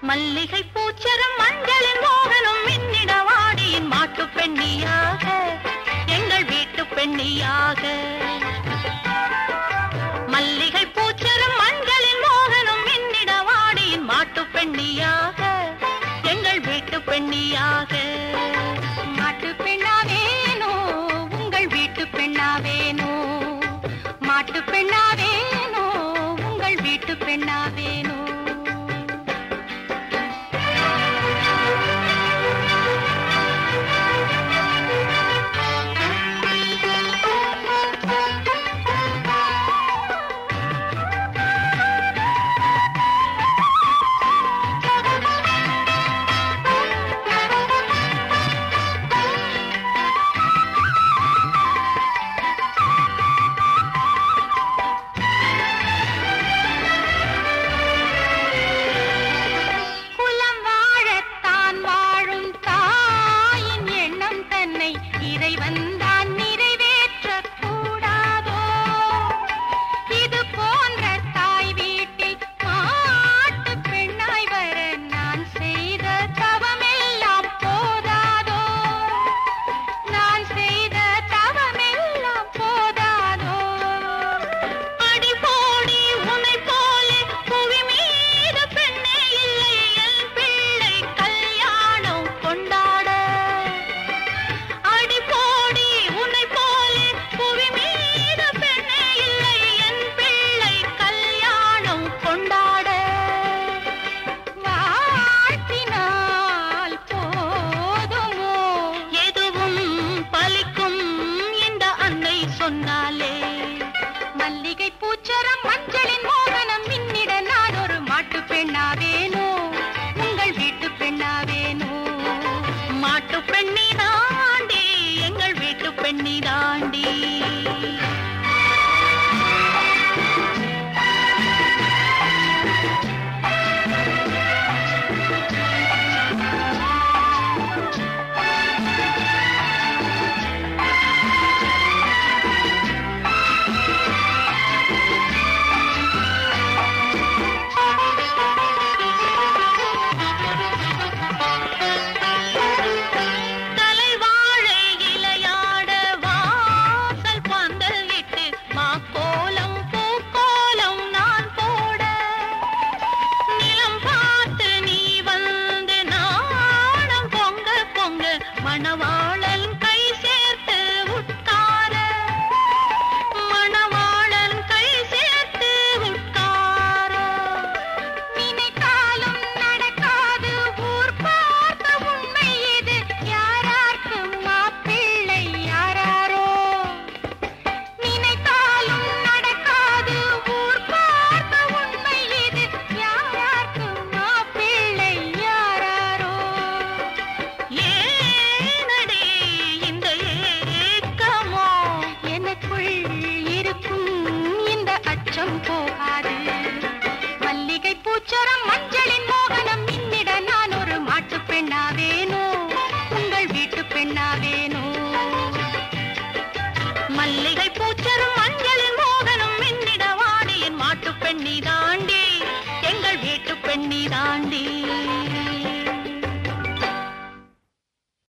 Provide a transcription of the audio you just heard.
மல்லிகை பூச்சரம் மஞ்சளின் மோகனம் மின்னிட வாடியின் மாட்டு பெண்ணியாக எங்கள் வீட்டு பெண்ணியாக மல்லிகை பூச்சரம் மஞ்சளின் மோகனம் மின்னிட வாடியின் மாட்டு பெண்ணியாக எங்கள் வீட்டு பெண்ணியாக மாட்டு பெண்ணாவேனோ உங்கள் வீட்டு பெண்ணாவேனோ மாட்டு பெண்ணாவேனோ உங்கள் வீட்டு பெண்ணாவேனோ குலம் வாழத்தான் வாழும் தாயின் எண்ணம் தன்னை இறைவன் தான் நிறைவேற்றக் கூடாதோ இது போன்ற தாய் வீட்டில் மாட்டு பெண்ணாய் வர நான் செய்த தவமெல்லாம் போதாதோ நான் செய்த தவமெல்லாம் போதாதோ அடி போடி உன்னை போல புவி மீது பெண்ணே இல்லை என் பிள்ளை கல்யாணம் கொண்டாட அடி போடி உன்னை போல புவி மீது பெண்ணே இல்லை என் பிள்ளை கல்யாணம் கொண்டாட வாழ்த்தினால் போதுமோ எதுவும் பலிக்கும் இந்த அன்னை சொன்னாலே மல்லிகை பூச்சரம் மஞ்சளின் மோகனம் மின்னிட நான் ஒரு மாட்டு பெண்ணாவேனோ உங்கள் வீட்டு பெண்ணாவேனோ மாட்டு பெண்ணி தாண்டி எங்கள் வீட்டு பெண்ணி தாண்டி தலைவாழை இலையாட வாசல் பந்தல் இட்டு மாக்கோலம் பூக்கோலம் நான் போட நிலம் பார்த்து நீ வந்து நாணம் பொங்க பொங்க மணவாளன் கை சேர்த்து உட்கார மணவாளன் கை சேர்த்து உட்கார நினைத்தாலும் நடக்காது ஊர் பார்த்த உண்மை இது யாரார்க்கும் மாப்பிள்ளை யாராரோ நினைத்தாலும் நடக்காது ஊர் பார்த்த உண்மை இது யாரார்க்கும் மாப்பிள்ளை யாராரோ ஏனடி இந்த ஏக்கமோ எனக்குள் இருக்கும் இந்த அச்சம் போகாது மல்லிகை பூச்சரம் மஞ்சளின் மோகனம் மின்னிட நான் ஒரு மாட்டு பெண்ணாவேனோ உங்கள் வீட்டு பெண்ணாவேனோ மல்லிகை பூச்சரும் மஞ்சளின் மோகனம் மின்னிட வாடியின் மாட்டு பெண்ணி தாண்டி எங்கள் வீட்டு பெண்ணி தாண்டி